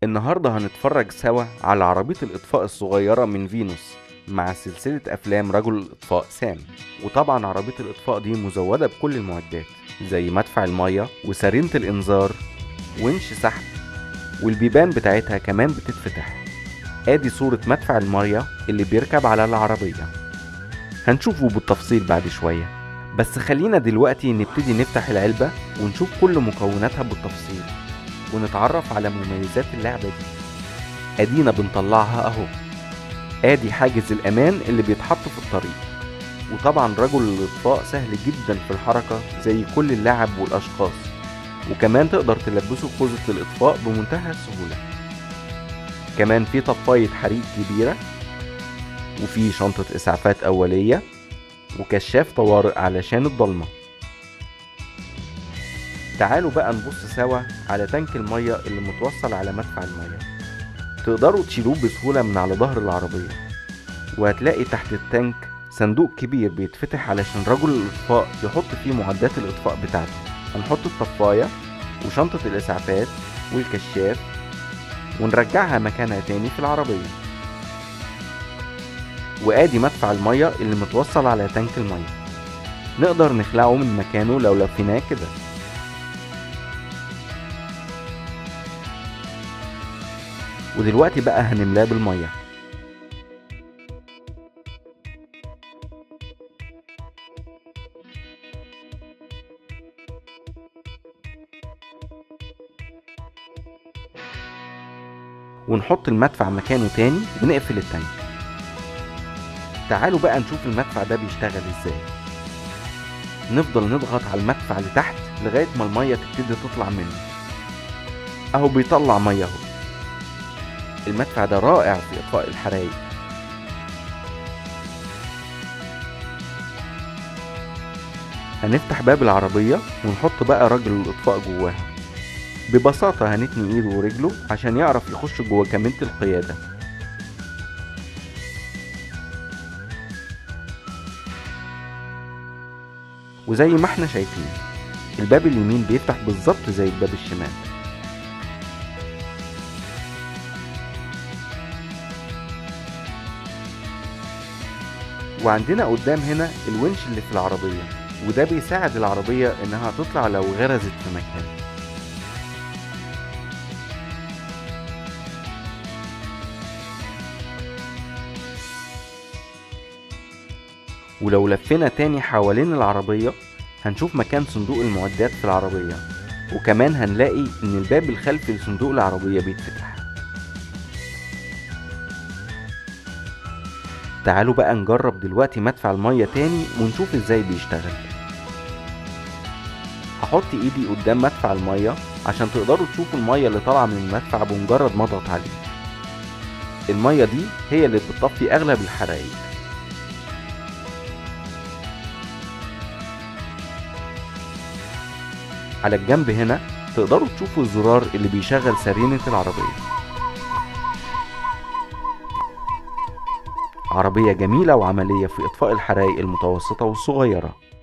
النهاردة هنتفرج سوا على عربية الإطفاء الصغيرة من فينوس مع سلسلة أفلام رجل الإطفاء سام وطبعا عربية الإطفاء دي مزودة بكل المعدات زي مدفع المية وسرينة الإنذار ونش سحب والبيبان بتاعتها كمان بتتفتح ادي صورة مدفع المية اللي بيركب على العربية هنشوفه بالتفصيل بعد شوية بس خلينا دلوقتي نبتدي نفتح العلبة ونشوف كل مكوناتها بالتفصيل ونتعرف على مميزات اللعبة دي ادينا بنطلعها اهو ادي حاجز الامان اللي بيتحط في الطريق وطبعا رجل الاطفاء سهل جدا في الحركة زي كل اللعب والاشخاص وكمان تقدر تلبسه خوذة الاطفاء بمنتهى السهولة كمان في طفاية حريق كبيرة وفي شنطة اسعافات اولية وكشاف طوارئ علشان الضلمة تعالوا بقى نبص سوا على تانك المية اللي متوصل على مدفع المية تقدروا تشيلوه بسهولة من على ظهر العربية وهتلاقي تحت التانك صندوق كبير بيتفتح علشان رجل الإطفاء يحط فيه معدات الإطفاء بتاعته هنحط الطفاية وشنطة الإسعافات والكشاف ونرجعها مكانها تاني في العربية وادي مدفع المية اللي متوصل على تانك المية نقدر نخلعه من مكانه لو لفيناه كده ودلوقتي بقى هنملاه بالمية ونحط المدفع مكانه تاني ونقفل التانك تعالوا بقى نشوف المدفع ده بيشتغل ازاي نفضل نضغط على المدفع لتحت لغاية ما المية تبتدي تطلع منه اهو بيطلع مية اهو المدفع ده رائع في اطفاء الحرايق هنفتح باب العربية ونحط بقى راجل الإطفاء جواها ببساطة هنتني ايده ورجله عشان يعرف يخش جوا كمينة القيادة وزي ما احنا شايفين الباب اليمين بيفتح بالظبط زي الباب الشمال وعندنا قدام هنا الونش اللي في العربية وده بيساعد العربية انها تطلع لو غرزت في مكان ولو لفينا تاني حوالين العربية هنشوف مكان صندوق المعدات في العربية وكمان هنلاقي ان الباب الخلفي لصندوق العربية بيتفتح تعالوا بقى نجرب دلوقتي مدفع المية تاني ونشوف ازاي بيشتغل هحط ايدي قدام مدفع المية عشان تقدروا تشوفوا المية اللي طالعة من المدفع بمجرد ما اضغط عليه المية دي هي اللي بتطفي اغلب الحرايق على الجنب هنا تقدروا تشوفوا الزرار اللي بيشغل سرينة العربية عربية جميلة وعملية في إطفاء الحرائق المتوسطة والصغيرة